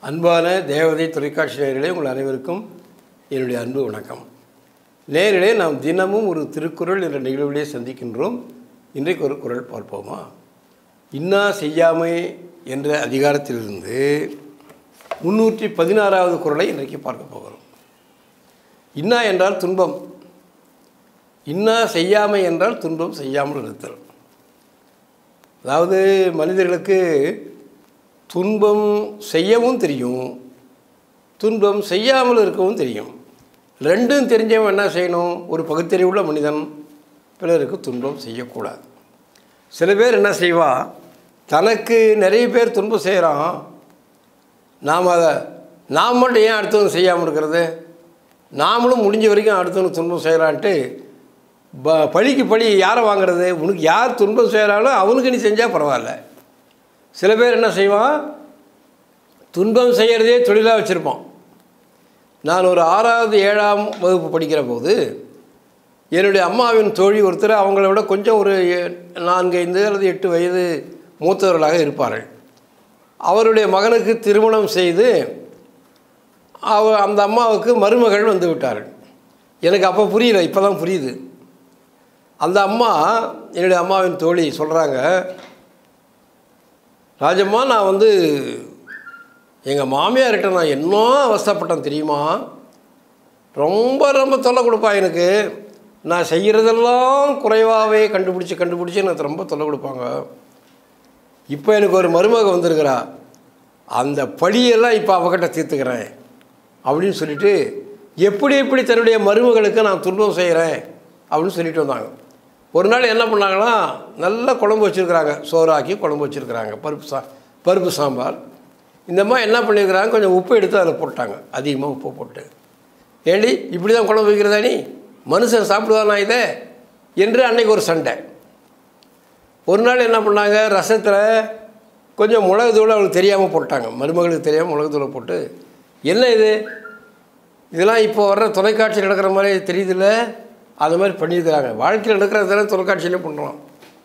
அன்பான தேவதை தொலைக்காட்சி நேயர்களே உங்கள் அனைவருக்கும் என்னுடைய அன்பு வணக்கம் நேரிலே நாம் தினமும் ஒரு திருக்குறள் என்ற நிகழ்விலே சந்திக்கின்றோம் இன்றைக்கு ஒரு குறள் பார்ப்போமா இன்னா செய்யாமை என்ற அதிகாரத்திலிருந்து முன்னூற்றி பதினாறாவது குறளை இன்றைக்கு பார்க்க போகிறோம் இன்னா என்றால் துன்பம் இன்னா செய்யாமை என்றால் துன்பம் செய்யாமல் இருத்தல் அதாவது மனிதர்களுக்கு துன்பம் செய்யவும் தெரியும் துன்பம் செய்யாமல் இருக்கவும் தெரியும் ரெண்டும் தெரிஞ்சவன் என்ன செய்யணும் ஒரு பகுத்தறிவுள்ள மனிதன் பிறருக்கு துன்பம் செய்யக்கூடாது சில பேர் என்ன செய்வா தனக்கு நிறைய பேர் துன்பம் செய்கிறான் நாம் அதை நாம் மட்டும் ஏன் அடுத்தவங்க செய்யாமல் இருக்கிறது நாமளும் முடிஞ்ச வரைக்கும் அடுத்தவனுக்கு துன்பம் செய்கிறான்ட்டு ப பழிக்கு பழி யாரை வாங்குறது உனக்கு யார் துன்பம் செய்கிறாலும் அவனுக்கு நீ செஞ்சால் பரவாயில்ல சில பேர் என்ன செய்வான் துன்பம் செய்கிறதே தொழிலாக வச்சுருப்பான் நான் ஒரு ஆறாவது ஏழாம் வகுப்பு படிக்கிற போது என்னுடைய அம்மாவின் தோழி ஒருத்தர் அவங்கள விட கொஞ்சம் ஒரு எ- நான்கு ஐந்து அல்லது எட்டு வயது மூத்தவர்களாக இருப்பார்கள் அவருடைய மகனுக்கு திருமணம் செய்து அவ அந்த அம்மாவுக்கு மருமகள் வந்து விட்டார்கள் எனக்கு அப்போ புரியல இப்போ தான் புரியுது அந்த அம்மா என்னுடைய அம்மாவின் தோழி சொல்கிறாங்க ராஜம்மா நான் வந்து எங்கள் மாமியார்கிட்ட நான் என்ன அவஸ்தைப்பட்டேன் தெரியுமா ரொம்ப ரொம்ப தொல்லை கொடுப்பா எனக்கு நான் செய்கிறதெல்லாம் குறைவாகவே கண்டுபிடிச்சி கண்டுபிடிச்சி எனக்கு ரொம்ப தொல்லை கொடுப்பாங்க இப்போ எனக்கு ஒரு மருமக வந்திருக்கிறா அந்த பழியெல்லாம் இப்போ அவகிட்ட தீர்த்துக்கிறேன் அப்படின்னு சொல்லிட்டு எப்படி எப்படி தன்னுடைய மருமகளுக்கு நான் துன்பம் செய்கிறேன் அப்படின்னு சொல்லிட்டு வந்தாங்க ஒரு நாள் என்ன பண்ணாங்கன்னா நல்ல குழம்பு வச்சுருக்குறாங்க சோறாக்கி குழம்பு வச்சுருக்குறாங்க பருப்பு சா பருப்பு சாம்பார் இந்த மாதிரி என்ன பண்ணியிருக்கிறாங்க கொஞ்சம் உப்பு எடுத்து அதில் போட்டாங்க அதிகமாக உப்பு போட்டு ஏண்டி இப்படி தான் குழம்பு வைக்கிறதா நீ மனுஷன் சாப்பிடுவானா இதை என்று அன்னைக்கு ஒரு சண்டை ஒரு நாள் என்ன பண்ணாங்க ரசத்தில் கொஞ்சம் மிளகு தூள் அவளுக்கு தெரியாமல் போட்டாங்க மருமகளுக்கு தெரியாமல் மிளகு தூளை போட்டு என்ன இது இதெல்லாம் இப்போ வர்ற தொலைக்காட்சி நடக்கிற மாதிரி தெரியுதுல்ல அது மாதிரி பண்ணியிருக்கிறாங்க வாழ்க்கையில் நடக்கிறதான தொலைக்காட்சியிலே பண்ணுறோம்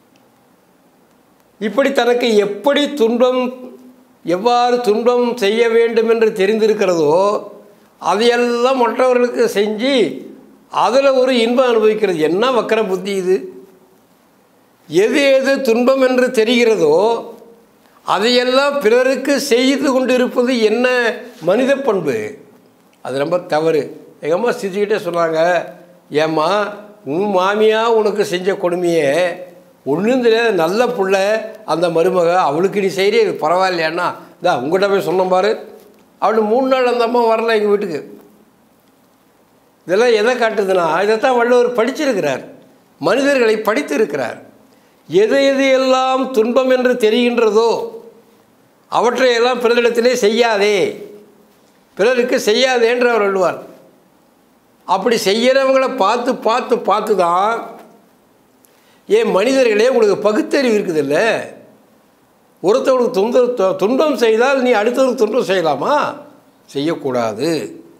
இப்படி தனக்கு எப்படி துன்பம் எவ்வாறு துன்பம் செய்ய வேண்டும் என்று தெரிந்திருக்கிறதோ அதையெல்லாம் மற்றவர்களுக்கு செஞ்சு அதில் ஒரு இன்பம் அனுபவிக்கிறது என்ன வக்கர புத்தி இது எது எது துன்பம் என்று தெரிகிறதோ அதையெல்லாம் பிறருக்கு செய்து கொண்டிருப்பது என்ன மனித பண்பு அது ரொம்ப தவறு எங்கள் அம்மா சிரிச்சுக்கிட்டே சொன்னாங்க ஏம்மா உன் மாமியா உனக்கு செஞ்ச கொடுமையே ஒன்றும் தெரியாத நல்ல புள்ள அந்த மருமக அவளுக்கு நீ செய்கிறே இது பரவாயில்லையாண்ணா இதா உங்கள்கிட்ட போய் சொன்னேன் பாரு அவளு மூணு நாள் அந்த அம்மா வரல எங்கள் வீட்டுக்கு இதெல்லாம் எதை காட்டுதுன்னா இதைத்தான் வள்ளுவர் படிச்சிருக்கிறார் மனிதர்களை படித்து இருக்கிறார் எது எது எல்லாம் துன்பம் என்று தெரிகின்றதோ அவற்றையெல்லாம் பிறரிடத்திலே செய்யாதே பிறருக்கு செய்யாதே என்று அவர் சொல்லுவார் அப்படி செய்கிறவங்கள பார்த்து பார்த்து பார்த்து தான் ஏன் மனிதர்களே உங்களுக்கு பகுத்தறிவு இருக்குதுல்ல ஒருத்தவனுக்கு துன்ப து- துன்பம் செய்தால் நீ அடுத்தவனுக்கு துன்பம் செய்யலாமா செய்யக்கூடாது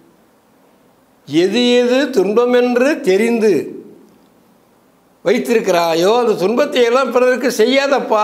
எது எது துன்பம் என்று தெரிந்து வைத்திருக்கிறாயோ அந்த துன்பத்தை எல்லாம் பிறருக்கு செய்யாதப்பா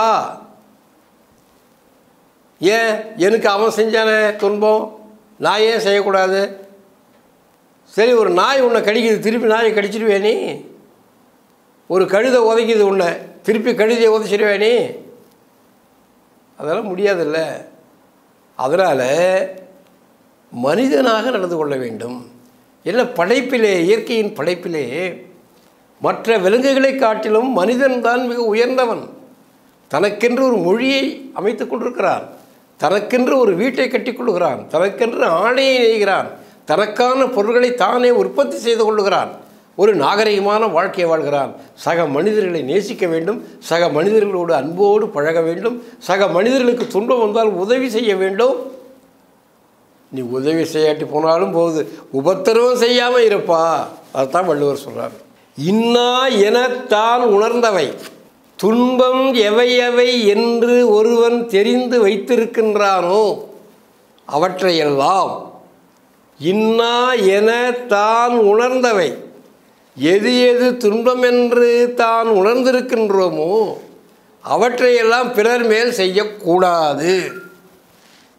ஏன் எனக்கு அவன் செஞ்சானே துன்பம் நான் ஏன் செய்யக்கூடாது சரி ஒரு நாய் உன்னை கடிக்குது திருப்பி நாயை கடிச்சிடுவே நீ ஒரு கழுதை உதைக்குது உன்னை திருப்பி கழுதையை உதைச்சிடுவே நீ அதெல்லாம் முடியாதுல்ல அதனால் மனிதனாக நடந்து கொள்ள வேண்டும் என்ன படைப்பிலே இயற்கையின் படைப்பிலே மற்ற விலங்குகளை காட்டிலும் மனிதன்தான் மிக உயர்ந்தவன் தனக்கென்று ஒரு மொழியை அமைத்துக் கொண்டிருக்கிறான் தனக்கென்று ஒரு வீட்டை கட்டிக்கொள்கிறான் தனக்கென்று ஆணையை நெய்கிறான் தனக்கான பொருள்களை தானே உற்பத்தி செய்து கொள்ளுகிறான் ஒரு நாகரிகமான வாழ்க்கையை வாழ்கிறான் சக மனிதர்களை நேசிக்க வேண்டும் சக மனிதர்களோடு அன்போடு பழக வேண்டும் சக மனிதர்களுக்கு துன்பம் வந்தால் உதவி செய்ய வேண்டும் நீ உதவி செய்யாட்டி போனாலும் போகுது உபத்திரவம் செய்யாமல் இருப்பா அதுதான் வள்ளுவர் சொல்கிறார் இன்னா எனத்தான் உணர்ந்தவை துன்பம் எவை எவை என்று ஒருவன் தெரிந்து வைத்திருக்கின்றானோ அவற்றையெல்லாம் இன்னா என தான் உணர்ந்தவை எது எது துன்பம் என்று தான் உணர்ந்திருக்கின்றோமோ அவற்றையெல்லாம் பிறர் மேல் செய்யக்கூடாது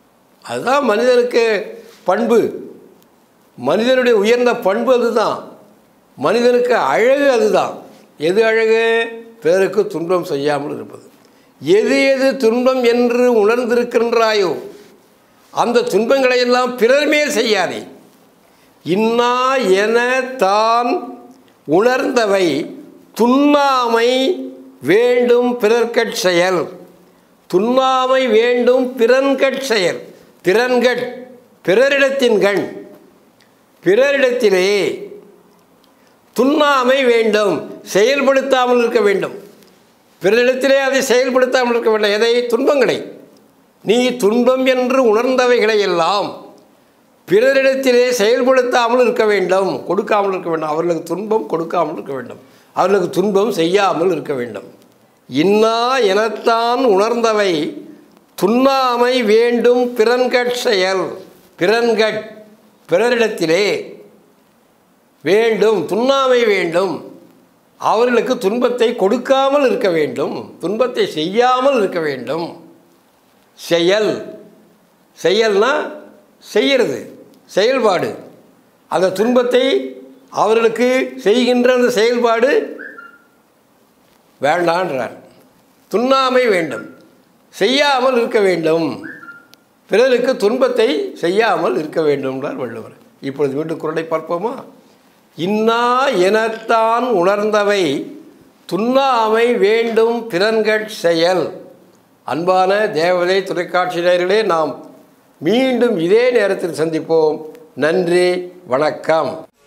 அதுதான் மனிதனுக்கு பண்பு மனிதனுடைய உயர்ந்த பண்பு அதுதான் மனிதனுக்கு அழகு அதுதான் எது அழகு பிறருக்கு துன்பம் செய்யாமல் இருப்பது எது எது துன்பம் என்று உணர்ந்திருக்கின்றாயோ அந்த துன்பங்களை எல்லாம் பிறர் மேல் செய்யாதே இன்னா என தான் உணர்ந்தவை துண்ணாமை வேண்டும் பிறர்கட் செயல் துண்ணாமை வேண்டும் பிறன்கட் செயல் பிறன்கட் பிறரிடத்தின் கண் பிறரிடத்திலே துண்ணாமை வேண்டும் செயல்படுத்தாமல் இருக்க வேண்டும் பிறரிடத்திலே அதை செயல்படுத்தாமல் இருக்க வேண்டும் எதை துன்பங்களை நீ துன்பம் என்று உணர்ந்தவைகளை எல்லாம் பிறரிடத்திலே செயல்படுத்தாமல் இருக்க வேண்டும் கொடுக்காமல் இருக்க வேண்டும் அவர்களுக்கு துன்பம் கொடுக்காமல் இருக்க வேண்டும் அவர்களுக்கு துன்பம் செய்யாமல் இருக்க வேண்டும் இன்னா எனத்தான் உணர்ந்தவை துண்ணாமை வேண்டும் பிறன்கட் செயல் பிறன்கட் பிறரிடத்திலே வேண்டும் துண்ணாமை வேண்டும் அவர்களுக்கு துன்பத்தை கொடுக்காமல் இருக்க வேண்டும் துன்பத்தை செய்யாமல் இருக்க வேண்டும் செயல் செயல்னா செய்கிறது செயல்பாடு அந்த துன்பத்தை அவர்களுக்கு செய்கின்ற அந்த செயல்பாடு வேண்டான்றார் துண்ணாமை வேண்டும் செய்யாமல் இருக்க வேண்டும் பிறருக்கு துன்பத்தை செய்யாமல் இருக்க வேண்டும்ன்றார் வள்ளுவர் இப்பொழுது மீண்டும் குரலை பார்ப்போமா இன்னா எனத்தான் உணர்ந்தவை துண்ணாமை வேண்டும் பிறன்கட் செயல் அன்பான தேவதை தொலைக்காட்சியினர்களே நாம் மீண்டும் இதே நேரத்தில் சந்திப்போம் நன்றி வணக்கம்